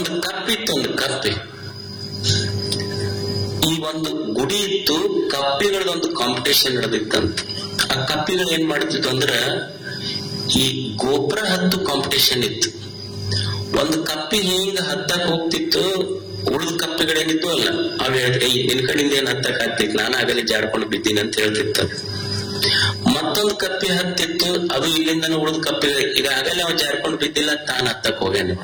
ಒಂದು ಕಪ್ಪಿತ್ತು ಒಂದು ಕಪ್ಪಿ ಈ ಒಂದು ಗುಡಿ ಇತ್ತು ಕಪ್ಪಿಗಳದೊಂದು ಕಾಂಪಿಟೇಷನ್ ನಡೆದಿತ್ತಂತ ಆ ಕಪ್ಪಿಗಳು ಏನ್ ಮಾಡ್ತಿತ್ತು ಅಂದ್ರ ಈ ಗೋಪುರ ಹತ್ತು ಕಾಂಪಿಟೇಷನ್ ಇತ್ತು ಒಂದು ಕಪ್ಪಿ ಹಿಂಗ ಹತ್ತಕ್ ಹೋಗ್ತಿತ್ತು ಉಳಿದ ಕಪ್ಪಿಗಳೇನಿತ್ತು ಅಲ್ಲ ಅವ್ ಹೇಳಿದ್ರೆ "ಏಯ್, ನಿನ್ ಕಡೆಯಿಂದ ಏನ್ ಹತ್ತಕ್ ಆಗ್ತಿತ್ತು ನಾನು ಆಗಲೇ ಜಾಡ್ಕೊಂಡು ಬಿದ್ದೀನಿ ಅಂತ ಹೇಳ್ತಿತ್ತು ಅದು. ಮತ್ತೊಂದು ಕಪ್ಪಿ ಹತ್ತಿತ್ತು ಅದು ಇಲ್ಲಿಂದ ಉಳಿದ ಕಪ್ಪಿಗಳು ಈಗ ಆಗಲೇ ಅವ ಜಾರ್ಕೊಂಡು ಬಿದ್ದಿಲ್ಲ ತಾನು ಹತ್ತಕ್ ಹೋಗ್ಯಾನ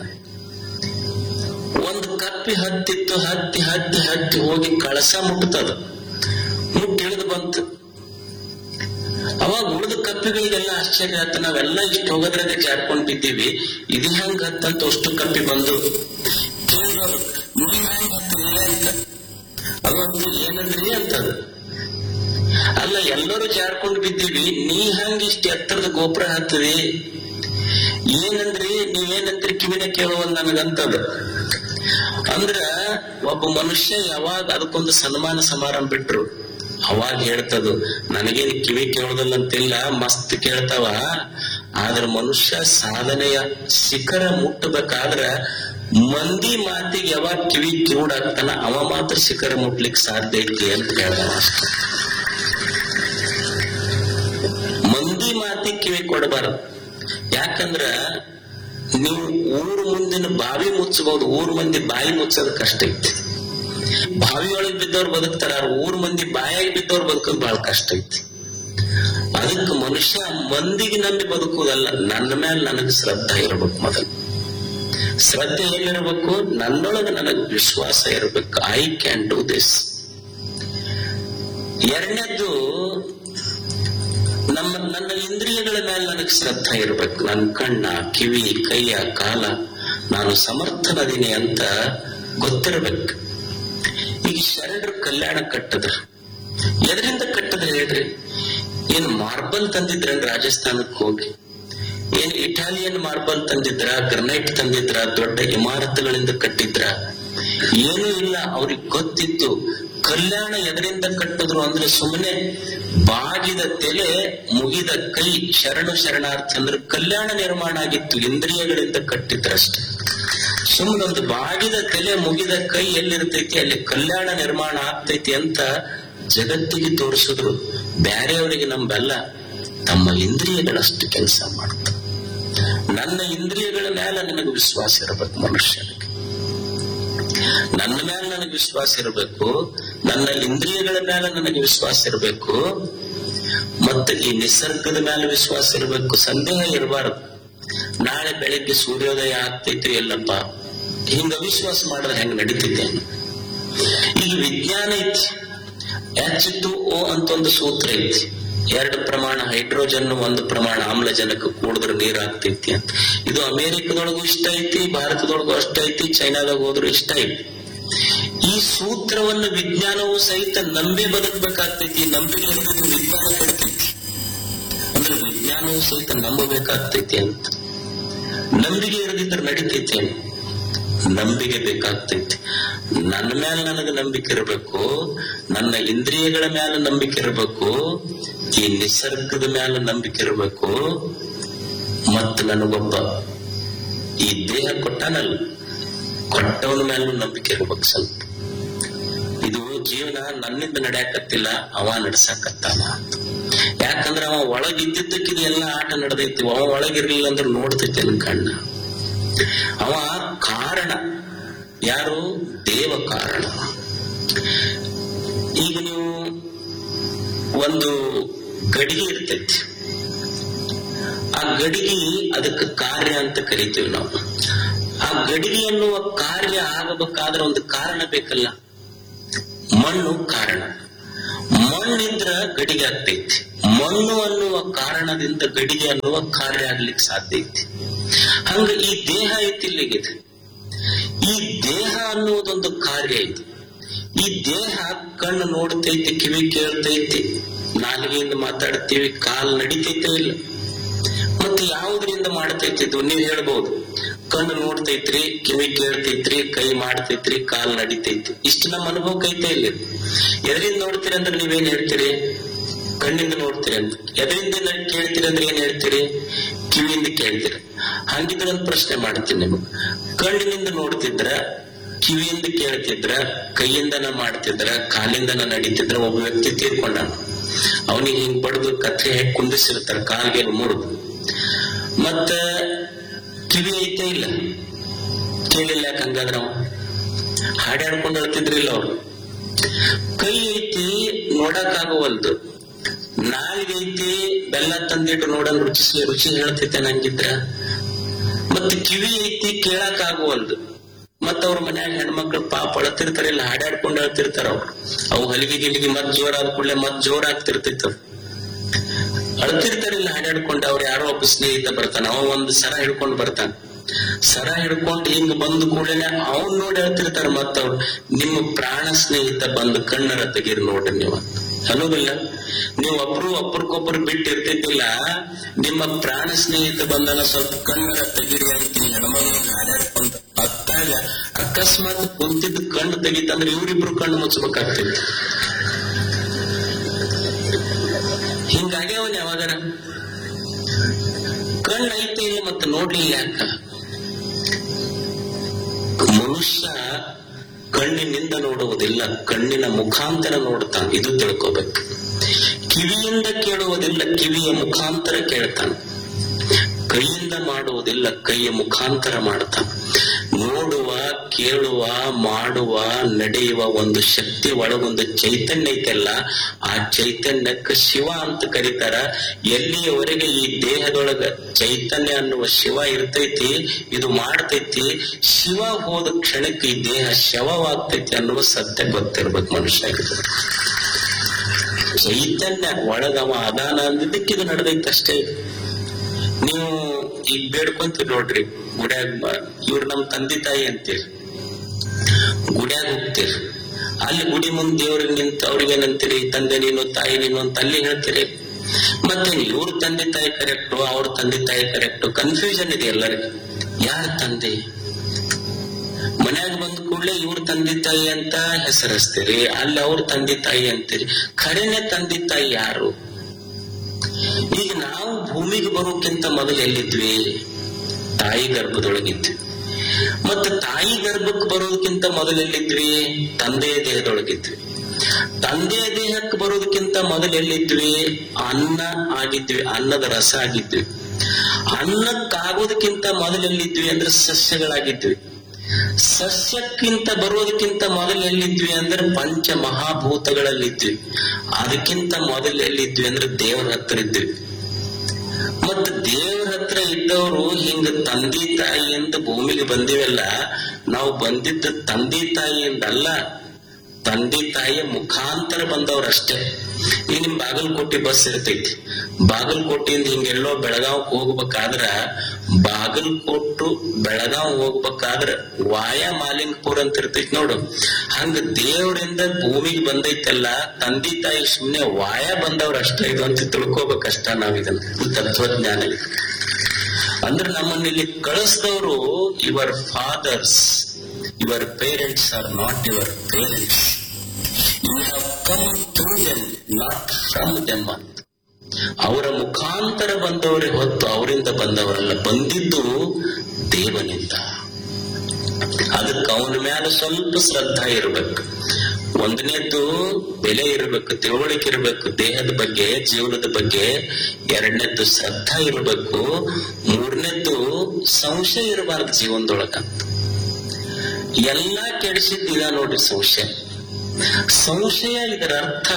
ಒಂದು ಕಪ್ಪಿ ಹತ್ತಿತ್ತು ಹತ್ತಿ ಹತ್ತಿ ಹತ್ತಿ ಹೋಗಿ ಕಳಸ ಮುಟ್ಟುತ್ತದ ಮುಟ್ಟಿ ಇಳಿದು ಬಂತು ಅವಾಗ ಉಳಿದ ಕಪ್ಪಿಗಳಿಗೆಲ್ಲ ಆಶ್ಚರ್ಯ ಆಯ್ತು ನಾವೆಲ್ಲ ಇಷ್ಟು ಹೋಗೋದ್ರಾಗ ಜಾರ್ಕೊಂಡ್ ಬಿದ್ದೀವಿ ಇದು ಹೆಂಗ್ ಹತ್ತಂತ ಅಷ್ಟು ಕಪ್ಪಿ ಬಂದು ಕೇಳಿದವ್ರು, ನೀವ್ ಹೆಂಗ್ ಹತ್ತಿರಿ ಅಂತ ಅದೊಂದು ಏನಂದ್ರಿ ಅಂತದ ಅಲ್ಲ ಎಲ್ಲರೂ ಜಾರ್ಕೊಂಡ್ ಬಿದ್ದೀವಿ ನೀ ಹಂಗ ಇಷ್ಟ ಎತ್ತರದ ಗೋಪುರ ಹತ್ತದಿ ಏನಂದ್ರಿ ನೀವೇನಂದ್ರಿ ಕಿವಿನ ಕೇಳುವಲ್ ನನಗಂತದ ಅಂದ್ರ ಒಬ್ಬ ಮನುಷ್ಯ ಯಾವಾಗ ಅದಕ್ಕೊಂದು ಸನ್ಮಾನ ಸಮಾರಂಭ ಬಿಟ್ರು ಅವಾಗ ಹೇಳ್ತದು ನನಗೇನು ಕಿವಿ ಕೇಳೋದಿಲ್ಲ ಅಂತಿಲ್ಲ ಮಸ್ತ್ ಕೇಳ್ತಾವ ಆದ್ರ ಮನುಷ್ಯ ಸಾಧನೆಯ ಶಿಖರ ಮುಟ್ಟಬೇಕಾದ್ರ ಮಂದಿ ಮಾತಿಗೆ ಯಾವಾಗ ಕಿವಿ ಕಿವುಡಾಗ್ತಾನ ಅವ ಮಾತ್ರ ಶಿಖರ ಮುಟ್ಲಿಕ್ಕೆ ಸಾಧ್ಯ ಐತಿ ಅಂತ ಹೇಳ್ದ ಅಷ್ಟೇ ಮಂದಿ ಮಾತಿಗೆ ಕಿವಿ ಕೊಡಬಾರದು ಯಾಕಂದ್ರ ನೀವು ಊರು ಮುಂದಿನ ಬಾವಿ ಮುಚ್ಚಬಹುದು ಊರ್ ಮಂದಿ ಬಾಯಿ ಮುಚ್ಚೋದು ಕಷ್ಟ ಐತಿ ಬಾವಿ ಒಳಗ್ ಬಿದ್ದವ್ರು ಬದುಕ್ತಾರ ಆದ್ರೆ ಊರ್ ಮಂದಿ ಬಾಯಾಗಿ ಬಿದ್ದವ್ರು ಬದುಕೋದು ಬಹಳ ಕಷ್ಟ ಐತಿ ಅದಕ್ಕೆ ಮನುಷ್ಯ ಮಂದಿಗೆ ನಂಬಿ ಬದುಕುವುದಲ್ಲ ನನ್ನ ಮೇಲೆ ನನಗೆ ಶ್ರದ್ಧಾ ಇರ್ಬೇಕು ಮೊದಲು ಶ್ರದ್ಧೆ ಏನಿರ್ಬೇಕು ನನ್ನೊಳಗೆ ನನಗೆ ವಿಶ್ವಾಸ ಇರ್ಬೇಕು ಐ ಕ್ಯಾನ್ ಡೂ ದಿಸ್ ಎರಡನೇದ್ದು ನಮ್ಮ ನನ್ನ ಇಂದ್ರಿಯಗಳ ಮೇಲೆ ನನಗೆ ಶ್ರದ್ಧಾ ಇರ್ಬೇಕು ನನ್ನ ಕಣ್ಣ ಕಿವಿ ಕೈಯ ಕಾಲ ನಾನು ಸಮರ್ಥನದೀನಿ ಅಂತ ಗೊತ್ತಿರ್ಬೇಕು ಈಗ ಶರಣರು ಕಲ್ಯಾಣ ಕಟ್ಟದ್ರ ಎದರಿಂದ ಕಟ್ಟದ್ರ ಹೇಳ್ರಿ ಏನ್ ಮಾರ್ಬಲ್ ತಂದಿದ್ರ ರಾಜಸ್ಥಾನಕ್ಕೆ ಹೋಗಿ ಏನ್ ಇಟಾಲಿಯನ್ ಮಾರ್ಬಲ್ ತಂದಿದ್ರ ಗ್ರನೈಟ್ ತಂದಿದ್ರ ದೊಡ್ಡ ಇಮಾರತುಗಳಿಂದ ಕಟ್ಟಿದ್ರ ಏನೂ ಇಲ್ಲ ಅವ್ರಿಗೆ ಗೊತ್ತಿತ್ತು ಕಲ್ಯಾಣ ಎದರಿಂದ ಕಟ್ಟಿದ್ರು ಅಂದ್ರೆ ಸುಮ್ಮನೆ ಬಾಗಿದ ತೆಲೆ ಮುಗಿದ ಕೈ ಶರಣು ಶರಣಾರ್ಥಿ ಅಂದ್ರೆ ಕಲ್ಯಾಣ ನಿರ್ಮಾಣ ಆಗಿತ್ತು ಇಂದ್ರಿಯಗಳಿಂದ ಕಟ್ಟಿದ್ರಷ್ಟೇ ಸುಮ್ಮನೆ ಒಂದು ಬಾಗಿದ ತಲೆ ಮುಗಿದ ಕೈ ಎಲ್ಲಿರ್ತೈತಿ ಅಲ್ಲಿ ಕಲ್ಯಾಣ ನಿರ್ಮಾಣ ಆಗ್ತೈತಿ ಅಂತ ಜಗತ್ತಿಗೆ ತೋರಿಸಿದ್ರು ಬ್ಯಾರೆಯವರಿಗೆ ನಂಬಲ್ಲ ತಮ್ಮ ಇಂದ್ರಿಯಗಳಷ್ಟು ಕೆಲಸ ಮಾಡ್ತಾರೆ ನನ್ನ ಇಂದ್ರಿಯಗಳ ಮೇಲೆ ನನಗೆ ವಿಶ್ವಾಸ ಇರಬೇಕು ಮನುಷ್ಯನಿಗೆ ನನ್ನ ಮೇಲೆ ನನಗೆ ವಿಶ್ವಾಸ ಇರಬೇಕು ನನ್ನ ಇಂದ್ರಿಯಗಳ ಮೇಲೆ ನನಗೆ ವಿಶ್ವಾಸ ಇರಬೇಕು ಮತ್ತೆ ಈ ನಿಸರ್ಗದ ಮೇಲೆ ವಿಶ್ವಾಸ ಇರಬೇಕು ಸಂದೇಹ ಇರಬಾರದು ನಾಳೆ ಬೆಳಗ್ಗೆ ಸೂರ್ಯೋದಯ ಆಗ್ತೈತಿ ಎಲ್ಲಪ್ಪ ಹಿಂಗ ವಿಶ್ವಾಸ ಮಾಡಿದ್ರೆ ಹೆಂಗ್ ನಡೀತೈತೆ ಈಗ ವಿಜ್ಞಾನ ಐತಿ ಎಚ್ ಟು ಓ ಅಂತ ಒಂದು ಸೂತ್ರ ಐತಿ ಎರಡು ಪ್ರಮಾಣ ಹೈಡ್ರೋಜನ್ ಒಂದು ಪ್ರಮಾಣ ಆಮ್ಲಜನಕ ಕೂಡಿದ್ರೆ ನೀರ್ ಆಗ್ತೈತಿ ಅಂತ ಇದು ಅಮೆರಿಕದೊಳಗೂ ಇಷ್ಟ ಐತಿ ಭಾರತದೊಳಗೂ ಅಷ್ಟ ಐತಿ ಚೈನಾದಾಗ ಹೋದ್ರು ಇಷ್ಟ ಐತಿ ಈ ಸೂತ್ರವನ್ನು ವಿಜ್ಞಾನವು ಸಹಿತ ನಂಬಿ ಬದುಕಬೇಕಾಗ್ತೈತಿ ನಂಬಿಕೆ ಇರ್ಬೇಕು ವಿಜ್ಞಾನ ಕಟ್ತೈತಿ ಅಂದ್ರೆ ವಿಜ್ಞಾನವು ಸಹಿತ ನಂಬಬೇಕಾಗ್ತೈತಿ ಅಂತ ನಂಬಿಕೆ ಇರದಿದ್ರೆ ನಡೀತೈತಿ ಏನು ನಂಬಿಕೆ ಬೇಕಾಗ್ತೈತಿ ನನ್ನ ಮೇಲೆ ನನಗೆ ನಂಬಿಕೆ ಇರಬೇಕು ನನ್ನ ಇಂದ್ರಿಯಗಳ ಮೇಲೆ ನಂಬಿಕೆ ಇರಬೇಕು ಈ ನಿಸರ್ಗದ ಮೇಲೆ ನಂಬಿಕೆ ಇರಬೇಕು ಮತ್ತು ನನಗೊಬ್ಬ ಈ ದೇಹ ಕೊಟ್ಟಾನಲ್ಲ ಕೊಟ್ಟವನ ಮೇಲೂ ನಂಬಿಕೆ ಇರ್ಬೇಕು ಸ್ವಲ್ಪ ಇದು ಜೀವನ ನನ್ನಿಂದ ನಡೆಯಕತ್ತಿಲ್ಲ ಅವ ನಡ್ಸಕತ್ತಾನ ಅಂತ ಯಾಕಂದ್ರ ಅವ ಒಳಗಿದ್ದಿದ್ದಕ್ಕೆ ಎಲ್ಲ ಆಟ ನಡೆದೈತಿ ಅವ ಒಳಗಿರ್ಲಿಲ್ಲ ಅಂದ್ರೆ ನೋಡ್ತೈತಿ ನನ್ ಕಣ್ಣ ಅವ ಕಾರಣ ಯಾರು ದೇವ ಕಾರಣ ಈಗ ನೀವು ಒಂದು ಗಡಿಗೆ ಇರ್ತೈತಿ ಆ ಗಡಿಗೆ ಅದಕ್ಕೆ ಕಾರ್ಯ ಅಂತ ಕರಿತೀವಿ ನಾವು ಆ ಗಡಿಗೆ ಅನ್ನುವ ಕಾರ್ಯ ಆಗಬೇಕಾದ್ರೆ ಒಂದು ಕಾರಣ ಬೇಕಲ್ಲ ಮಣ್ಣು ಕಾರಣ ಮಣ್ಣಿದ್ರ ಗಡಿಗೆ ಆಗ್ತೈತಿ ಮಣ್ಣು ಅನ್ನುವ ಕಾರಣದಿಂದ ಗಡಿಗೆ ಅನ್ನುವ ಕಾರ್ಯ ಆಗ್ಲಿಕ್ಕೆ ಸಾಧ್ಯ ಐತಿ ಹಂಗ ಈ ದೇಹ ಐತಿ ಇಲ್ಲಿಗಿದೆ ಈ ದೇಹ ಅನ್ನುವುದೊಂದು ಕಾರ್ಯ ಐತಿ ಈ ದೇಹ ಕಣ್ಣು ನೋಡ್ತೈತಿ ಕಿವಿ ಕೇಳ್ತೈತಿ ನಾಲಿಗೆಯಿಂದ ಮಾತಾಡ್ತೀವಿ ಕಾಲ್ ನಡಿತೈತೆ ಇಲ್ಲ ಮತ್ತೆ ಯಾವುದರಿಂದ ಮಾಡ್ತೈತಿ ಇದು ನೀವ್ ಹೇಳ್ಬಹುದು ಕಣ್ಣು ನೋಡ್ತೈತ್ರಿ ಕಿವಿ ಕೇಳ್ತೈತ್ರಿ ಕೈ ಮಾಡ್ತೈತ್ರಿ ಕಾಲ್ ನಡಿತೈತಿ ಇಷ್ಟು ನಮ್ಮ ಅನುಭವಕ್ಕೆ ಐತೆ ಇಲ್ಲ ಎದರಿಂದ ನೋಡ್ತೀರಿ ಅಂದ್ರೆ ನೀವೇನ್ ಹೇಳ್ತೀರಿ ಕಣ್ಣಿಂದ ನೋಡ್ತೀರಿ ನೋಡ್ತೀರಿ ಅಂತ ಎದರಿಂದ ಕೇಳ್ತೀರಿ ಅಂದ್ರೆ ಏನ್ ಹೇಳ್ತೀರಿ ಕಿವಿಯಿಂದ ಕೇಳ್ತೀರಿ ಹಂಗಿದ್ರೆ ಒಂದು ಪ್ರಶ್ನೆ ಮಾಡ್ತೀನಿ ನಿಮಗೆ ಕಣ್ಣಿನಿಂದ ನೋಡ್ತಿದ್ರ ಕಿವಿಯಿಂದ ಕೇಳ್ತಿದ್ರ ಕೈಯಿಂದನ ಮಾಡ್ತಿದ್ರ ಕಾಲಿಂದನ ನಡೀತಿದ್ರ ಒಬ್ಬ ವ್ಯಕ್ತಿ ತೀರ್ಕೊಂಡ ಅವನಿಗೆ ಹಿಂಗ್ ಬಡ್ದು ಕತ್ರಿ ಹಾಕಿ ಕುಂದಿಸಿರ್ತಾರ ಕಾಲ್ಗೆ ಮುರಿದು ಮತ್ತ ಕಿವಿ ಐತೆ ಇಲ್ಲ ಕೇಳಿಲ್ಲ ಯಾಕೆ ಹಂಗಾದ್ರ ಅವ ಹಾಡ್ಯಾಡ್ಕೊಂಡು ಹೇಳ್ತಿದ್ರಿಲ್ಲ ಅವ್ರು ಕೈ ಐತಿ ನೋಡಕ್ ಆಗುವಲ್ದು ನಾಲ್ಗೆ ಐತಿ ಬೆಲ್ಲ ತಂದಿಟ್ಟು ನೋಡನ್ ರುಚಿಸಿ ರುಚಿ ಹೇಳ್ತೈತೆ ನಂಗಿದ್ರ ಮತ್ ಕಿವಿ ಐತಿ ಕೇಳಕ್ ಆಗುವಲ್ದು ಮತ್ತ ಅವ್ರ ಮನ್ಯಾಗ ಹೆಣ್ಮಕ್ಳು ಪಾಪ ಅಳತಿರ್ತಾರ ಇಲ್ಲ ಹಾಡ್ಯಾಡ್ಕೊಂಡು ಹೇಳ್ತಿರ್ತಾರ ಅವ್ರು ಅವು ಹಲಿಗೆ ಗಿಲಿಗೆ ಮತ್ ಜೋರ್ ಆದ ಕೂಡಲೇ ಮತ್ ಜೋರ್ ಆಗ್ತಿರ್ತೈತ ಅಳ್ತಿರ್ತಾರಿಲ್ಲ ಹಾಡ್ಯಾಡ್ಕೊಂಡು ಅವ್ರು ಯಾರೋ ಒಬ್ಬ ಸ್ನೇಹಿತ ಬರ್ತಾನ ಅವ ಒಂದ್ ಸರ ಹಿಡ್ಕೊಂಡ್ ಬರ್ತಾನ ಸರ ಹಿಡ್ಕೊಂಡು ಹಿಂಗ್ ಬಂದ ಕೂಡಲೇ ಅವ್ನ್ ನೋಡಿ ಹೇಳ್ತಿರ್ತಾರ ಮತ್ತ ಅವ್ರು ನಿಮ್ಮ ಪ್ರಾಣ ಸ್ನೇಹಿತ ಬಂದು ಕಣ್ಣರ ತೆಗೀರಿ ನೋಡ್ರಿ ನೀವು ಅನ್ನೋದಿಲ್ಲ ನೀವು ಒಬ್ರು ಒಬ್ರಿಗೊಬ್ರು ಬಿಟ್ಟಿರ್ತಿದ್ದಿಲ್ಲ ನಿಮ್ಮ ಪ್ರಾಣ ಸ್ನೇಹಿತ ಬಂದನ ಸ್ವಲ್ಪ ಕಣ್ಣರ ತೆಗೀರಿ ಅಂತ ಈ ಹೆಣ್ಮಗಳು ಹಾಡ್ಯಾಡ್ಕೊಂಡು ಅತ್ತಾಗ ಅಕಸ್ಮಾತ್ ಕುಂತಿದ್ದು ಕಣ್ಣು ತೆಗಿತಂದ್ರೆ ಇವ್ರಿಬ್ರು ಕಣ್ಣು ಮುಚ್ಚಬೇಕಾಗ್ತಿತ್ತು ಹಿಂಗಾಗ್ಯಾವನ್ ಯಾವಾಗಾರ ಕಣ್ಣು ಐತೆ ಇಲ್ಲ ಮತ್ತೆ ನೋಡ್ಲಿಲ್ಲ ಯಾಕ ಮನುಷ್ಯ ಕಣ್ಣಿನಿಂದ ನೋಡುವುದಿಲ್ಲ ಕಣ್ಣಿನ ಮುಖಾಂತರ ನೋಡ್ತಾನೆ ಇದು ತಿಳ್ಕೋಬೇಕು ಕಿವಿಯಿಂದ ಕೇಳುವುದಿಲ್ಲ ಕಿವಿಯ ಮುಖಾಂತರ ಕೇಳ್ತಾನೆ ಕೈಯಿಂದ ಮಾಡುವುದಿಲ್ಲ ಕೈಯ ಮುಖಾಂತರ ಮಾಡ್ತಾನೆ ನೋಡುವ ಕೇಳುವ ಮಾಡುವ ನಡೆಯುವ ಒಂದು ಶಕ್ತಿ ಒಳಗೊಂದು ಚೈತನ್ಯ ಐತೆಲ್ಲ ಆ ಚೈತನ್ಯಕ್ಕೆ ಶಿವ ಅಂತ ಕರೀತಾರ ಎಲ್ಲಿಯವರೆಗೆ ಈ ದೇಹದೊಳಗ ಚೈತನ್ಯ ಅನ್ನುವ ಶಿವ ಇರ್ತೈತಿ ಇದು ಮಾಡ್ತೈತಿ ಶಿವ ಹೋದ ಕ್ಷಣಕ್ಕೆ ಈ ದೇಹ ಶವವಾಗ್ತೈತಿ ಅನ್ನುವ ಸತ್ಯ ಗೊತ್ತಿರ್ಬೇಕು ಮನುಷ್ಯ ಚೈತನ್ಯ ಒಳಗವ ಅದಾನ ಅಂದಿದ್ದಕ್ಕೆ ಇದು ನಡೆದೈತೆ ಅಷ್ಟೇ ನೀವು ಈಗ ಬೇಡ್ಕೊಂತೀರಿ ನೋಡ್ರಿ ಗುಡ್ಯಾಗ ಇವ್ರು ನಮ್ ತಂದೆ ತಾಯಿ ಅಂತೀರಿ ಗುಡ್ಯಾಗ ಹೋಗ್ತೀರಿ ಅಲ್ಲಿ ಗುಡಿ ಮುಂದೆ ದೇವ್ರಿಗೆ ನಿಂತು ಅವ್ರಿಗೇನಂತೀರಿ ತಂದೆ ನೀನು ತಾಯಿ ನೀನು ಅಂತ ಅಲ್ಲಿ ಹೇಳ್ತೀರಿ ಮತ್ತೆ ಇವ್ರ ತಂದೆ ತಾಯಿ ಕರೆಕ್ಟು ಅವ್ರ ತಂದೆ ತಾಯಿ ಕರೆಕ್ಟು ಕನ್ಫ್ಯೂಷನ್ ಇದೆ ಎಲ್ಲರಿಗೂ ಯಾರ ತಂದೆ ಮನ್ಯಾಗ ಬಂದ ಕೂಡಲೇ ಇವ್ರ ತಂದೆ ತಾಯಿ ಅಂತ ಹೆಸರಿಸ್ತೀರಿ ಅಲ್ಲಿ ಅವ್ರ ತಂದೆ ತಾಯಿ ಅಂತೀರಿ ಖರೇನೆ ತಂದೆ ತಾಯಿ ಯಾರು ಈಗ ನಾವು ಭೂಮಿಗೆ ಬರೋಕ್ಕಿಂತ ಮೊದಲು ಎಲ್ಲಿದ್ವಿ ತಾಯಿ ಗರ್ಭದೊಳಗಿದ್ವಿ ಮತ್ತೆ ತಾಯಿ ಗರ್ಭಕ್ಕೆ ಬರೋದಕ್ಕಿಂತ ಮೊದಲು ಎಲ್ಲಿದ್ವಿ ತಂದೆಯ ದೇಹದೊಳಗಿದ್ವಿ ತಂದೆಯ ದೇಹಕ್ಕೆ ಬರೋದಕ್ಕಿಂತ ಮೊದಲು ಎಲ್ಲಿದ್ವಿ ಅನ್ನ ಆಗಿದ್ವಿ ಅನ್ನದ ರಸ ಆಗಿದ್ವಿ ಅನ್ನಕ್ಕಾಗೋದಕ್ಕಿಂತ ಮೊದಲು ಎಲ್ಲಿದ್ವಿ ಅಂದ್ರೆ ಸಸ್ಯಗಳಾಗಿದ್ವಿ ಸಸ್ಯಕ್ಕಿಂತ ಬರೋದಕ್ಕಿಂತ ಮೊದಲು ಎಲ್ಲಿದ್ವಿ ಅಂದ್ರೆ ಪಂಚ ಮಹಾಭೂತಗಳಲ್ಲಿದ್ವಿ ಅದಕ್ಕಿಂತ ಮೊದಲು ಎಲ್ಲಿದ್ವಿ ಅಂದ್ರೆ ದೇವರ ಹತ್ರ ಇದ್ವಿ ಮತ್ತ ದೇವರ ಹತ್ರ ಇದ್ದವರು ಹಿಂಗ ತಂದೆ ತಾಯಿಯಿಂದ ಭೂಮಿಗೆ ಬಂದಿವಲ್ಲ ನಾವು ಬಂದಿದ್ದ ತಂದೆ ತಾಯಿಯಿಂದಲ್ಲ ತಂದೆ ತಾಯಿಯ ಮುಖಾಂತರ ಬಂದವ್ರಷ್ಟೇ ಈಗ ನಿಮ್ ಬಾಗಲಕೋಟೆ ಬಸ್ ಇರ್ತೈತಿ ಬಾಗಲಕೋಟೆಯಿಂದ ಹಿಂಗೆಲ್ಲೋ ಬೆಳಗಾವ್ ಹೋಗ್ಬೇಕಾದ್ರ ಬಾಗಲಕೋಟು ಬೆಳಗಾವ್ ಹೋಗ್ಬೇಕಾದ್ರ ವಾಯ ಮಾಲಿಂಗಪುರ ಅಂತ ಇರ್ತೈತಿ ನೋಡು ಹಂಗ ದೇವರಿಂದ ಭೂಮಿಗೆ ಬಂದೈತಲ್ಲ ತಂದೆ ತಾಯಿ ಸುಮ್ನೆ ವಾಯ ಬಂದವ್ರ ಅಷ್ಟ ಇದು ಅಂತ ತಿಳ್ಕೊಬೇಕಷ್ಟ ನಾವ್ ಇದನ್ನ ಇದು ತತ್ವಜ್ಞಾನ ಇದು. ಅಂದ್ರೆ ನಮ್ಮನ್ನ ಇಲ್ಲಿ ಕಳಿಸಿದವರು your fathers your parents are not your parents you have come to them not from them ಅಂತ ಅವರ ಮುಖಾಂತರ ಬಂದವರೇ ಹೊತ್ತು ಅವರಿಂದ ಬಂದವರಲ್ಲ ಬಂದಿದ್ದು ದೇವನಿಂದ ಅದಕ್ಕೆ ಅವನ ಮ್ಯಾಲ ಸ್ವಲ್ಪ ಶ್ರದ್ಧಾ ಇರ್ಬೇಕು ಒಂದನೇದ್ದು ಬೆಲೆ ಇರಬೇಕು ತಿಳುವಳಿಕೆ ಇರಬೇಕು ದೇಹದ ಬಗ್ಗೆ ಜೀವನದ ಬಗ್ಗೆ ಎರಡನೇದ್ದು ಶ್ರದ್ಧಾ ಇರಬೇಕು ಮೂರನೇದ್ದು ಸಂಶಯ ಇರಬಾರ್ದು ಜೀವನದೊಳಗಂತ ಎಲ್ಲಾ ಕೆಡಿಸಿದ್ದು ಇದ ನೋಡ್ರಿ ಸಂಶಯ ಸಂಶಯ ಇದರ ಅರ್ಥ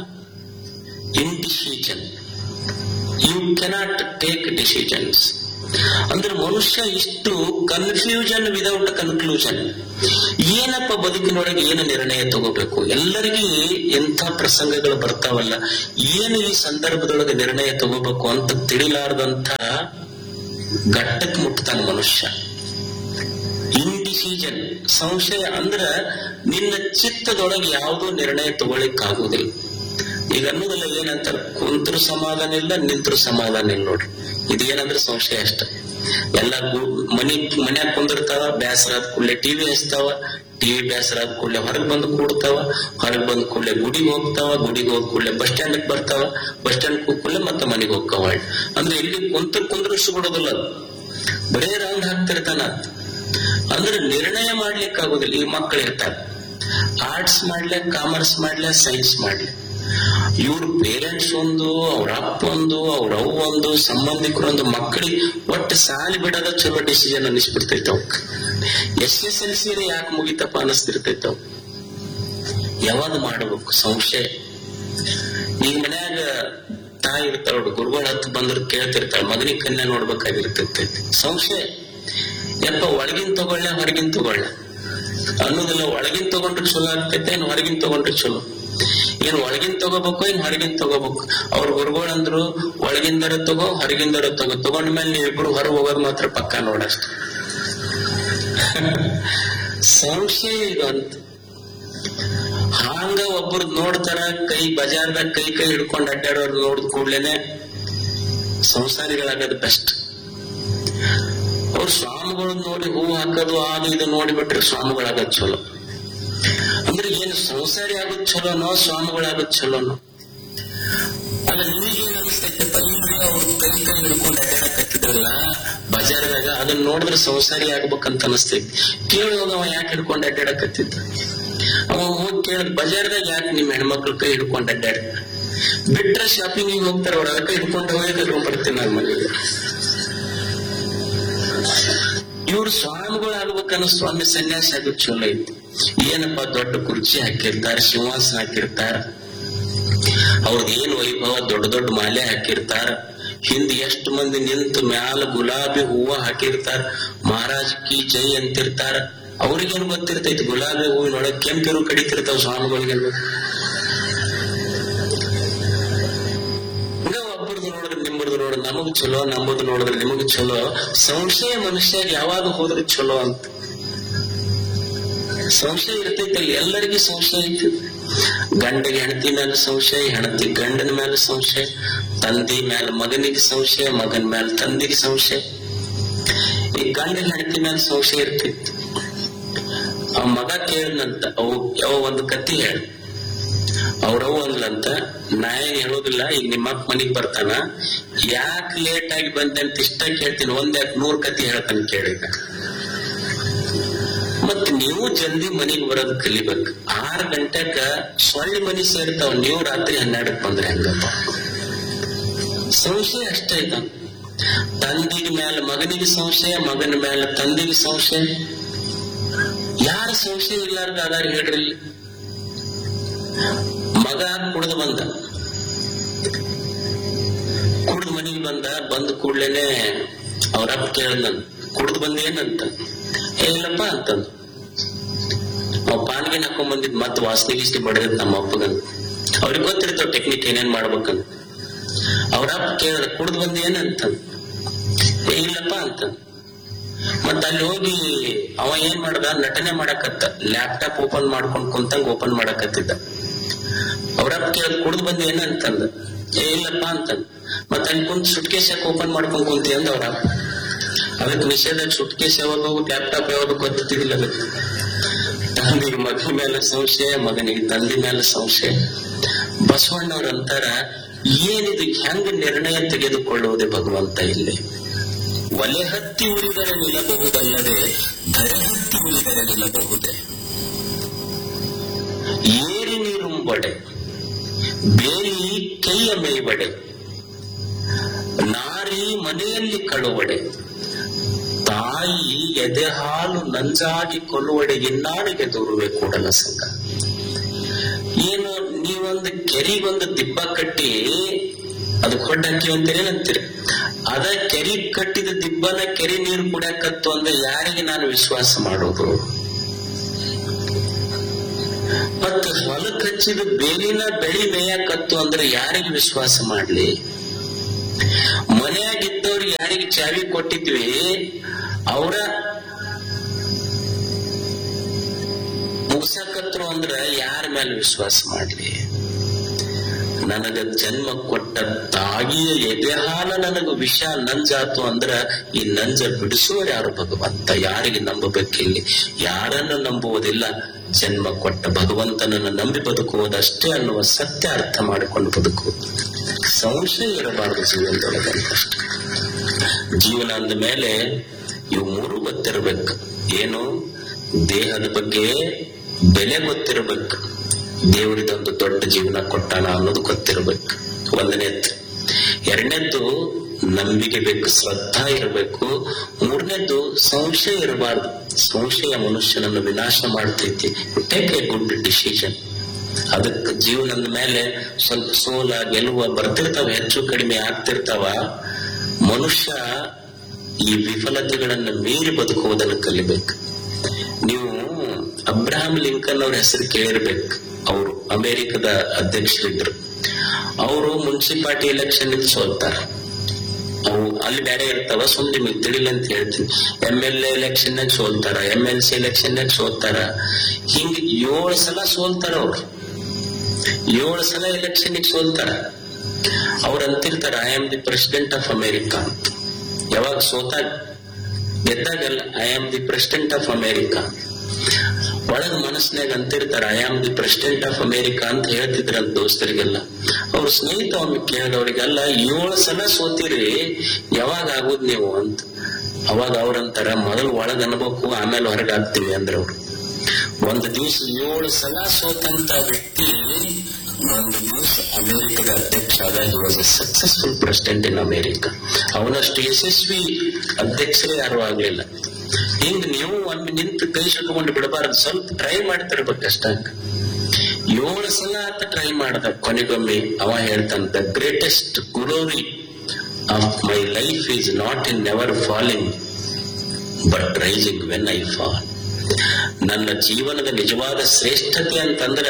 indecision you cannot take decisions ಅಂದ್ರೆ ಮನುಷ್ಯ ಇಷ್ಟು ಕನ್ಫ್ಯೂಷನ್ ವಿದೌಟ್ ಕನ್ಕ್ಲೂಷನ್ ಏನಪ್ಪ ಬದುಕಿನೊಳಗೆ ಏನು ನಿರ್ಣಯ ತಗೋಬೇಕು ಎಲ್ಲರಿಗೂ ಎಂಥ ಪ್ರಸಂಗಗಳು ಬರ್ತಾವಲ್ಲ ಏನು ಈ ಸಂದರ್ಭದೊಳಗೆ ನಿರ್ಣಯ ತಗೋಬೇಕು ಅಂತ ತಿಳಿಲಾರ್ದಂತ ಘಟ್ಟಕ್ಕೆ ಮುಟ್ತಾನೆ ಮನುಷ್ಯ ಇಂಡಿಸಿಷನ್ ಸಂಶಯ ಅಂದ್ರ ನಿನ್ನ ಚಿತ್ತದೊಳಗೆ ಯಾವುದೋ ನಿರ್ಣಯ ತಗೊಳಿಕ್ಕಾಗುವುದಿಲ್ಲ ಈಗ ಅನ್ನೋದಲ್ಲ ಏನಂತಾರ ಕುಂತ್ರು ಸಮಾಧಾನ ಇಲ್ಲ ನಿಂತ್ರು ಸಮಾಧಾನ ಇಲ್ಲ ನೋಡ್ರಿ ಇದೇನಂದ್ರೆ ಸಂಶಯ ಅಷ್ಟ ಎಲ್ಲ ಗು- ಮನಿ ಮನ್ಯಾಗ ಕುಂದಿರ್ತಾವ ಬ್ಯಾಸರ ಆದ ಕೂಡಲೇ ಟಿವಿ ಹಚ್ತಾವ ಟಿವಿ ಬೇಸರ ಆದ ಕೂಡಲೇ ಹೊರಗೆ ಬಂದು ಕೂಡ್ತಾವ ಹೊರಗೆ ಬಂದ ಕೂಡಲೇ ಗುಡಿಗೆ ಹೋಗ್ತಾವ ಗುಡಿಗೆ ಹೋದ ಕೂಡಲೇ ಬಸ್ ಸ್ಟ್ಯಾಂಡ್ ಬರ್ತಾವ ಬಸ್ ಸ್ಟ್ಯಾಂಡ್ ಕೂಡಲೇ ಮತ್ತೆ ಮನೆಗೆ ಹೋಗ್ತಾವ ಅಂದ್ರೆ ಇಲ್ಲಿ ಕುಂತ ಕುಂದ್ರಿಸಿ ಬಿಡೋದಿಲ್ಲ ಅದು. ಬರೇ ರೌಂಡ್ ಹಾಕ್ತಿರ್ತಾನ ಅಂದ್ರೆ ನಿರ್ಣಯ ಮಾಡ್ಲಿಕ್ಕೆ ಆಗೋದಿಲ್ಲ ಈ ಮಕ್ಕಳು ಇರ್ತಾರೆ ಆರ್ಟ್ಸ್ ಮಾಡ್ಲೆ ಕಾಮರ್ಸ್ ಮಾಡ್ಲೆ ಸೈನ್ಸ್ ಮಾಡ್ಲೆ ಇವ್ರ ಪೇರೆಂಟ್ಸ್ ಒಂದು ಅವ್ರ ಅಪ್ಪ ಒಂದು ಅವ್ರ ಅವ್ವ ಒಂದು ಸಂಬಂಧಿಕರು ಒಂದು ಮಕ್ಕಳಿಗೆ ಒಟ್ಟು ಸಾಲಿ ಬಿಡೋದ ಚಲೋ ಡಿಸಿಷನ್ ಅನಿಸ್ಬಿಡ್ತೈತೆ ಅವಕ್ ಎಸ್ ಎಸ್ ಎಲ್ ಸಿ ಯಾಕೆ ಮುಗಿತಪ್ಪ ಅನಿಸ್ತಿರ್ತೈತೆ ಅವ್ ಯಾವಾಗ ಮಾಡ್ಬೇಕು ಸಂಶಯ ಈಗ ಮನ್ಯಾಗ ತಾಯಿ ಇರ್ತಾಳ ನೋಡು ಗುರುಗಳ ಹತ್ತು ಬಂದ್ರು ಕೇಳ್ತಿರ್ತಾಳ ಮಗನಿಗೆ ಕನ್ಯಾ ನೋಡ್ಬೇಕಾಗಿರ್ತೈತಿ ಸಂಶಯ ಯಪ್ಪ ಒಳಗಿನ ತಗೊಳ್ಳ ಹೊರಗಿನ ತಗೊಳ್ಳ ಅನ್ನೋದಿಲ್ಲ ಒಳಗಿನ ತಗೊಂಡ್ರೆ ಚಲೋ ಆಗ್ತೈತೆ ಏನ್ ಹೊರಗಿನ ತಗೊಂಡ್ರೆ ಚಲೋ ಏನ್ ಒಳಗಿನ ತಗೋಬೇಕು ಏನ್ ಹೊರಗಿನ ತಗೋಬೇಕು ಅವ್ರ ಗುರುಗಳು ಅಂದ್ರು ಒಳಗಿಂದರ ತಗೋ ಹೊರಗಿಂದರ ತಗೋ ತಗೊಂಡ್ಮೇಲೆ ನೀವಿಬ್ರು ಹೊರಗೆ ಹೋಗೋದು ಮಾತ್ರ ಪಕ್ಕ ನೋಡಷ್ಟ ಸಂಶಯ ಇದು ಅಂತ ಹಾಂಗ ಒಬ್ರು ನೋಡ್ತಾರ ಕೈ ಬಜಾರ್ದಾಗ ಕೈ ಕೈ ಹಿಡ್ಕೊಂಡು ಅಡ್ಡಾಡೋರು ನೋಡಿದ ಕೂಡ್ಲೇನೆ ಸಂಸಾರಿಗಳಾಗೋದು ಬೆಸ್ಟ್ ಅವ್ರ ಸ್ವಾಮಿಗಳು ನೋಡಿ ಹೂ ಹಾಕೋದು ಅದು ಇದು ನೋಡಿಬಿಟ್ರೆ ಸ್ವಾಮಿಗಳಾಗೋದು ಚಲೋ ಅಂದ್ರೆ ಏನು ಸಂಸಾರಿ ಆಗೋದು ಚಲೋನೋ ಸ್ವಾಮಿಗಳಾಗೋದು ಚಲೋನೋ ಅಲ್ಲ ನಿಮಗೇನ್ ಅನಿಸ್ತೈತಪ್ಪ ಈಗ ಅವ್ರು ಕೈ ಕೈ ಹಿಡ್ಕೊಂಡು ಅಡ್ಡಾಡಕತ್ತಿದ್ರಲ್ಲ ಬಜಾರ್ದಾಗ ಅದನ್ನ ನೋಡಿದ್ರೆ ಸಂಸಾರಿ ಆಗ್ಬೇಕಂತ ಅನಿಸ್ತೈತಿ ಕೇಳುವಾಗ ಅವ ಯಾಕೆ ಹಿಡ್ಕೊಂಡು ಅಡ್ಡಾಡಕತ್ತಿದ್ದ ಅವ ಹೋಗಿ ಕೇಳಿದ್ ಬಜಾರ್ದಾಗ ಯಾಕೆ ನಿಮ್ ಹೆಣ್ಮಕ್ಳು ಕೈ ಹಿಡ್ಕೊಂಡು ಅಡ್ಡಾಡ ಬಿಟ್ರೆ ಶಾಪಿಂಗ್ ಹೋಗ್ತಾರ ಅವ್ರ ಕೈ ಹಿಡ್ಕೊಂಡು ಹೋಗಿ ಕರ್ಕೊಂಡ್ ಬರ್ತೀನಿ ನಾನು ಮನೆಗೆ ಇವ್ರು ಸ್ವಾಮಿಗಳು ಆಗ್ಬೇಕನ್ನೋ ಸ್ವಾಮಿ ಸನ್ಯಾಸ ಆಗೋದು ಚಲೋ ಐತಿ ಏನಪ್ಪಾ ದೊಡ್ಡ ಕುರ್ಚಿ ಹಾಕಿರ್ತಾರ ಸಿಂಹಾಸನ ಹಾಕಿರ್ತಾರ ಅವ್ರದ್ ಏನ್ ವೈಭವ ದೊಡ್ಡ ದೊಡ್ಡ ಮಾಲೆ ಹಾಕಿರ್ತಾರ ಹಿಂದ್ ಎಷ್ಟು ಮಂದಿ ನಿಂತು ಮ್ಯಾಲ ಗುಲಾಬಿ ಹೂವ ಹಾಕಿರ್ತಾರ ಮಹಾರಾಜ್ ಕಿ ಜೈ ಅಂತಿರ್ತಾರ ಅವ್ರಿಗೇನ್ ಗೊತ್ತಿರ್ತೈತಿ ಗುಲಾಬಿ ಹೂವಿನೊಳಗೆ ಕೆಂಪಿರು ಕಡಿತಿರ್ತಾವ ಸ್ವಾಮಿಗಳಿಗೆ ಹಂಗ ಒಬ್ಬರದು ನೋಡಿದ್ರೆ ನಿಮ್ಮದು ನೋಡಿದ್ರೆ ನಮಗ್ ಚಲೋ ನಮ್ಮದು ನೋಡಿದ್ರೆ ನಿಮಗ್ ಚಲೋ ಸಂಶಯ ಮನುಷ್ಯ ಯಾವಾಗ ಹೋದ್ರೆ ಚಲೋ ಅಂತ ಸಂಶಯ ಇರ್ತೈತಲ್ಲ ಎಲ್ಲರಿಗೂ ಸಂಶಯ ಐತಿ ಗಂಡಿಗೆ ಹೆಂಡತಿ ಮೇಲೆ ಸಂಶಯ ಹೆಂಡತಿ ಗಂಡನ ಮೇಲೆ ಸಂಶಯ ತಂದೆ ಮೇಲೆ ಮಗನಿಗೆ ಸಂಶಯ ಮಗನ ಮೇಲೆ ತಂದೆಗೆ ಸಂಶಯ ಈ ಗಂಡ ಹೆಂಡತಿ ಮೇಲೆ ಸಂಶಯ ಇರ್ತೈತಿ ಆ ಮಗ ಕೇಳಿದಂತ ಅವು ಯಾವ ಒಂದು ಕತ್ತಿ ಹೇಳ ಅವ್ರವ್ ಅಂದ್ಲಂತ ನಾ ಏನ್ ಹೇಳೋದಿಲ್ಲ ಈಗ ನಿಮ್ಮ ಅಪ್ಪ ಮನಿಗ್ ಬರ್ತಾನ ಯಾಕೆ ಲೇಟ್ ಆಗಿ ಬಂದೆ ಅಂತ ಇಷ್ಟ ಕೇಳ್ತೀನಿ ಒಂದ್ ಯಾಕೆ ನೂರ್ ಕತಿ ಹೇಳ್ತಾನೆ ಕೇಳಿದ ಮತ್ ನೀವು ಜಲ್ದಿ ಮನಿಗ್ ಬರೋದ್ ಕಲಿಬೇಕು ಆರ್ ಗಂಟೆಗ ಸೊಳ್ಳೆ ಮನಿ ಸೇರ್ತಾವ ನೀವು ರಾತ್ರಿ ಹನ್ನೆರಡಕ್ ಬಂದ್ರೆ ಹೆಂಗಪ್ಪ ಸಂಶಯ ಅಷ್ಟೇ ಇದ್ದ ತಂದಿಗೆ ಮೇಲೆ ಮಗನಿಗೆ ಸಂಶಯ ಮಗನ ಮೇಲೆ ತಂದೆಗೆ ಸಂಶಯ ಯಾರ ಸಂಶಯ ಇಲ್ಲಾರ್ದ ಅದಾರ ಹೇಳ್ರಿ ಇಲ್ಲಿ? ಮಗ ಕುಡ್ದು ಬಂದ ಕುಡ್ದು ಮನೆಗೆ ಬಂದ ಬಂದ ಕೂಡ್ಲೇನೆ ಅವ್ರಪ್ಪ ಕೇಳ್ದನ್ ಕುಡ್ದು ಬಂದೇನಂತ ಏ ಇಲ್ಲಪ್ಪ ಅಂತಂದು ಅವ್ ಪಾನ್ಗೆ ಹಾಕೊಂಡ್ ಬಂದಿದ್ ಮತ್ ವಾಸನೆ ಗೀಸ್ತಿ ಬಡದ್ ನಮ್ಮ ಅಪ್ಪಗಂತ ಅವ್ರಿಗೆ ಗೊತ್ತಿರ್ತಾವ ಟೆಕ್ನಿಕ್ ಏನೇನ್ ಮಾಡ್ಬೇಕಂತ ಅವ್ರಪ್ಪ ಕೇಳ್ದ ಕುಡ್ದು ಬಂದ ಏನಂತ ಏ ಇಲ್ಲಪ್ಪ ಅಂತ ಮತ್ತ ಅಲ್ಲಿ ಹೋಗಿ ಅವ ಏನ್ ಮಾಡ್ದ ನಟನೆ ಮಾಡಕತ್ತ ಲ್ಯಾಪ್ಟಾಪ್ ಓಪನ್ ಮಾಡ್ಕೊಂಡ್ ಕುಂತಂಗ್ ಓಪನ್ ಮಾಡಕತ್ತಿದ್ದ ಅವ್ರಪ್ಪ ಕೇಳದ್ ಕುಡ್ದು ಬಂದ ಏನಂತಂದ ಏ ಇಲ್ಲಪ್ಪ ಅಂತಂದ ಮತ್ತ ಅಲ್ಲಿ ಕುಂತ್ ಸುಟ್ಕೇಸ್ ಯಾಕೆ ಓಪನ್ ಮಾಡ್ಕೊಂಡ್ ಕುಂತಿ ಅಂದ ಅವ್ರಪ್ಪ ಅದಕ್ಕೆ ನಿಷೇಧ ಸುಟ್ಕೇಸ್ ಯಾವುದು ಲ್ಯಾಪ್ಟಾಪ್ ಯಾವುದು ಗೊತ್ತಿದ್ದಿಲ್ಲ ಅದಕ್ಕೆ ತಂದೆಗೆ ಮಗನ ಮೇಲೆ ಸಂಶಯ ಮಗನಿಗೆ ತಂದೆ ಮೇಲೆ ಸಂಶಯ ಬಸವಣ್ಣವ್ರ ಅಂತಾರ ಏನಿದು ಹೆಂಗ ನಿರ್ಣಯ ತೆಗೆದುಕೊಳ್ಳುವುದೇ ಭಗವಂತ ಇಲ್ಲಿ ಒಲೆ ಹತ್ತಿ ಉಳಿದರೆ ನಿಲ್ಲಬಹುದಲ್ಲದೆ ಧರೆ ಹತ್ತಿ ಉಳಿದರೆ ನಿಲ್ಲಬಹುದೇ ಏರಿ ನೀರುಂಬಡೆ ಬೇಲಿ ಕೈಯ ಮೇಯ್ಬಡೆ ನಾರಿ ಮನೆಯಲ್ಲಿ ಕಳುವಡೆ ತಾಯಿ ಎದೆ ಹಾಲು ನಂಜಾಗಿ ಕೊಲ್ಲುವಡೆ ಇನ್ನಾಳಿಗೆ ದೂರುವೆ ಕೂಡಲ ಸಂಘ ಏನು ನೀವೊಂದು ಕೆರಿಗೊಂದು ದಿಬ್ಬ ಕಟ್ಟಿ ಅದಕ್ಕೆ ಹೊಡ್ಡಾಕಿ ಅಂತೀರಿ ಏನಂತೀರಿ ಅದ ಕೆರಿ ಕಟ್ಟಿದ ದಿಬ್ಬನ ಕೆರಿ ನೀರು ಕುಡಿಯಕತ್ತು ಅಂದ್ರೆ ಯಾರಿಗೆ ನಾನು ವಿಶ್ವಾಸ ಮಾಡೋದು ಮತ್ತೆ ಹೊಲಕ್ಕೆ ಹಚ್ಚಿದ ಬೇಲಿನ ಬೆಳಿ ಮೇಯಕತ್ತು ಅಂದ್ರೆ ಯಾರಿಗೆ ವಿಶ್ವಾಸ ಮಾಡ್ಲಿ ಮನೆಯಾಗಿದ್ದವ್ರಿಗೆ ಯಾರಿಗೆ ಚಾವಿ ಕೊಟ್ಟಿದ್ವಿ ಅವರ ಮುಗ್ಸಕತ್ರು ಅಂದ್ರ ಯಾರ ಮೇಲೆ ವಿಶ್ವಾಸ ಮಾಡ್ಲಿ ನನಗ ಜನ್ಮ ಕೊಟ್ಟ ತಾಯಿಯ ಎದೆ ಹಾಲ ನನಗ ವಿಷ ನಂಜಾತು ಅಂದ್ರ ಈ ನಂಜ ಬಿಡಿಸುವರು ಯಾರು ಭಗವಂತ ಯಾರಿಗೆ ನಂಬಬೇಕಿಲ್ಲಿ ಯಾರನ್ನು ನಂಬುವುದಿಲ್ಲ ಜನ್ಮ ಕೊಟ್ಟ ಭಗವಂತನನ್ನು ನಂಬಿ ಬದುಕುವುದಷ್ಟೇ ಅನ್ನುವ ಸತ್ಯ ಅರ್ಥ ಮಾಡಿಕೊಂಡು ಬದುಕುವುದು ಸಂಶಯ ಇರಬಾರದು ಜೀವನದೊಳಗಂತಷ್ಟೇ ಜೀವನ ಅಂದ ಮೇಲೆ ಇವು ಮೂರು ಗೊತ್ತಿರಬೇಕು ಏನು ದೇಹದ ಬಗ್ಗೆ ಬೆಲೆ ಗೊತ್ತಿರಬೇಕು ದೇವರಿದೊಂದು ದೊಡ್ಡ ಜೀವನ ಕೊಟ್ಟಾನ ಅನ್ನೋದು ಗೊತ್ತಿರಬೇಕು ಒಂದನೇದ್ದು ಎರಡನೇದ್ದು ನಂಬಿಕೆ ಬೇಕು ಶ್ರದ್ಧಾ ಇರಬೇಕು ಮೂರನೇದ್ದು ಸಂಶಯ ಇರಬಾರ್ದು ಸಂಶಯ ಮನುಷ್ಯನನ್ನು ವಿನಾಶ ಮಾಡ್ತೈತಿ ಟೇಕ್ ಎ ಗುಡ್ ಡಿಸಿಷನ್ ಅದಕ್ಕೆ ಜೀವನದ ಮೇಲೆ ಸ್ವಲ್ಪ ಸೋಲ ಗೆಲುವ ಬರ್ತಿರ್ತಾವ ಹೆಚ್ಚು ಕಡಿಮೆ ಆಗ್ತಿರ್ತಾವ ಮನುಷ್ಯ ಈ ವಿಫಲತೆಗಳನ್ನು ಮೀರಿ ಬದುಕುವುದನ್ನು ಕಲಿಬೇಕು ನೀವು ಅಬ್ರಹಾಂ ಲಿಂಕನ್ ಅವ್ರ ಹೆಸರು ಕೇಳಿರ್ಬೇಕು ಅವರು ಅಮೆರಿಕದ ಅಧ್ಯಕ್ಷರಿದ್ರು ಅವರು ಮುನ್ಸಿಪಾಲಿಟಿ ಎಲೆಕ್ಷನ್ ಸೋಲ್ತಾರ ಅವು ಅಲ್ಲಿ ಬೇರೆ ಇರ್ತಾವ ಸುಮ್ ನಿಮಗೆ ತಿಳಿಲ್ಲ ಅಂತ ಹೇಳ್ತೀನಿ ಎಂ ಎಲ್ ಎ ಎಲೆಕ್ಷನ್ ಸೋಲ್ತಾರ ಎಂ ಎಲ್ ಸಿ ಎಲೆಕ್ಷನ್ ಸೋಲ್ತಾರ ಹಿಂಗ್ ಏಳು ಸಲ ಸೋಲ್ತಾರ ಅವ್ರು ಏಳು ಸಲ ಎಲೆಕ್ಷನ್ ಸೋಲ್ತಾರ ಅವ್ರು ಅಂತಿರ್ತಾರ I am the president of America ಅಂತ ಯಾವಾಗ ಸೋತಾಗ ಗೆದ್ದಾಗಲ್ಲ I am the president of America ಒಳಗ ಮನಸ್ಸಿನಾಗ ಅಂತಿರ್ತಾರ I am the president of America ಅಂತ ಹೇಳ್ತಿದ್ರಂತ ದೋಸ್ತರಿಗೆಲ್ಲ ಅವ್ರ ಸ್ನೇಹಿತ ಒಮ್ಮೆ ಕೇಳಿದವ್ರಿಗೆಲ್ಲ ಏಳು ಸಲ ಸೋತಿರಿ ಯಾವಾಗ ಆಗುದ್ ನೀವು ಅಂತ ಅವಾಗ ಅವ್ರಂತಾರ ಮೊದಲು ಒಳಗ್ ಅನ್ಬೇಕು ಆಮೇಲೆ ಹೊರಗೆ ಹಾಕ್ತೀವಿ ಅಂದ್ರ ಅವ್ರು ಒಂದು ದಿವಸ ಏಳು ಸಲ ಸೋತಂತ ವ್ಯಕ್ತಿ ಒಂದು ದಿವಸ ಅಮೆರಿಕದ ಅಧ್ಯಕ್ಷ ಆದಾಗ was a successful president in America ಅವನಷ್ಟು ಯಶಸ್ವಿ ಅಧ್ಯಕ್ಷರೇ ಯಾರು ಆಗ್ಲಿಲ್ಲ ಹಿಂಗ್ ನೀವು ಒಮ್ಮೆ ನಿಂತು ಕೈ ಸುಟ್ಕೊಂಡು ಬಿಡಬಾರದು ಸ್ವಲ್ಪ ಟ್ರೈ ಮಾಡ್ತಿರ್ಬೇಕಷ್ಟ ಏಳು ಸಲ ಆತ ಟ್ರೈ ಮಾಡ್ದ ಕೊನೆಗೊಮ್ಮೆ ಅವ ಹೇಳ್ತಾನ the greatest glory of my life is not in never falling but rising when I fall ನನ್ನ ಜೀವನದ ನಿಜವಾದ ಶ್ರೇಷ್ಠತೆ ಅಂತಂದ್ರ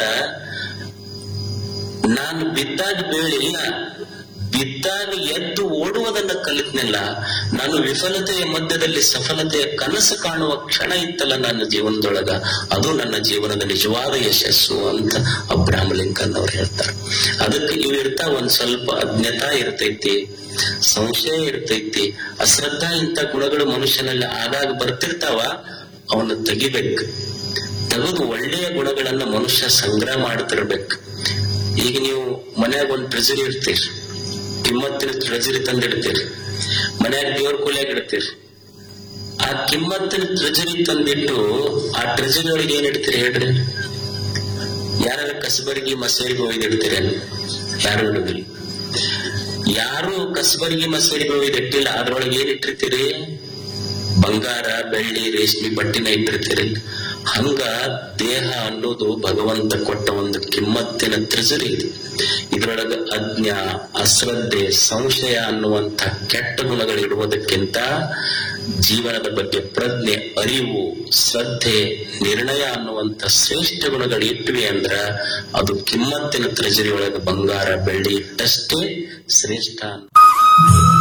ನಾನು ಬಿದ್ದಾಗ ಬೀಳಿಲ್ಲ ಬಿದ್ದಾಗ ಎದ್ದು ಓಡುವುದನ್ನ ಕಲಿತ್ನಿಲ್ಲ ನಾನು ವಿಫಲತೆಯ ಮಧ್ಯದಲ್ಲಿ ಸಫಲತೆಯ ಕನಸು ಕಾಣುವ ಕ್ಷಣ ಇತ್ತಲ್ಲ ನನ್ನ ಜೀವನದೊಳಗ ಅದು ನನ್ನ ಜೀವನದ ನಿಜವಾದ ಯಶಸ್ಸು ಅಂತ ಅಬ್ರಾಹ್ಮ ಲಿಂಕನ್ ಅವ್ರು ಹೇಳ್ತಾರೆ ಅದಕ್ಕೆ ಇವು ಇರ್ತಾವ ಒಂದ್ ಸ್ವಲ್ಪ ಅಜ್ಞತಾ ಇರ್ತೈತಿ ಸಂಶಯ ಇರ್ತೈತಿ ಅಶ್ರದ್ಧಾ ಇಂಥ ಗುಣಗಳು ಮನುಷ್ಯನಲ್ಲಿ ಆಗಾಗ ಬರ್ತಿರ್ತಾವ ಅವನ್ನ ತೆಗಿಬೇಕು ತೆಗೆದು ಒಳ್ಳೆಯ ಗುಣಗಳನ್ನ ಮನುಷ್ಯ ಸಂಗ್ರಹ ಮಾಡ್ತಿರ್ಬೇಕು ಈಗ ನೀವು ಮನ್ಯಾಗ ಒಂದ್ ಟ್ರೆಜರಿ ಇರ್ತೀರಿ ಕಿಮ್ಮತ್ತಿನ ಟ್ರೆಜರಿ ತಂದಿಡ್ತೀರಿ ಮನ್ಯಾಗ ದೇವ್ರ ಕೂಲಿಯಾಗ ಇಡ್ತೀರಿ ಆ ಕಿಮ್ಮತ್ತಿನ ಟ್ರೆಜರಿ ತಂದಿಟ್ಟು ಆ ಟ್ರೆಜರಿ ಒಳಗೆ ಏನ್ ಇಡ್ತೀರಿ ಹೇಳ್ರಿ ಯಾರ ಕಸಬರ್ಗಿ ಮಸೇರಿಗೆ ಒಯ್ದಿಡ್ತೀರೇನು ಯಾರು ಇಡುದಿಲ್ಲ ಯಾರು ಕಸಬರ್ಗಿ ಮಸೇರಿಗೆ ಒಯ್ದಿಟ್ಟಿಲ್ಲ ಅದ್ರೊಳಗೆ ಏನ್ ಇಟ್ಟಿರ್ತೀರಿ ಬಂಗಾರ ಬೆಳ್ಳಿ ರೇಷ್ಮೆ ಬಟ್ಟಿನ ಇಟ್ಟಿರ್ತೀರಿ ಹಂಗ ದೇಹ ಅನ್ನೋದು ಭಗವಂತ ಕೊಟ್ಟ ಒಂದು ಕಿಮ್ಮತ್ತಿನ ತ್ರಿಜರಿ ಇದೆ ಇದ್ರೊಳಗ ಅಜ್ಞಾ ಅಶ್ರದ್ಧೆ ಸಂಶಯ ಅನ್ನುವಂತ ಕೆಟ್ಟ ಗುಣಗಳಿರುವುದಕ್ಕಿಂತ ಜೀವನದ ಬಗ್ಗೆ ಪ್ರಜ್ಞೆ ಅರಿವು ಶ್ರದ್ಧೆ ನಿರ್ಣಯ ಅನ್ನುವಂತ ಶ್ರೇಷ್ಠ ಗುಣಗಳು ಇಟ್ವಿ ಅಂದ್ರ ಅದು ಕಿಮ್ಮತ್ತಿನ ತ್ರಿಜರಿ ಒಳಗ ಬಂಗಾರ ಬೆಳ್ಳಿ ಇಟ್ಟಷ್ಟೇ ಶ್ರೇಷ್ಠ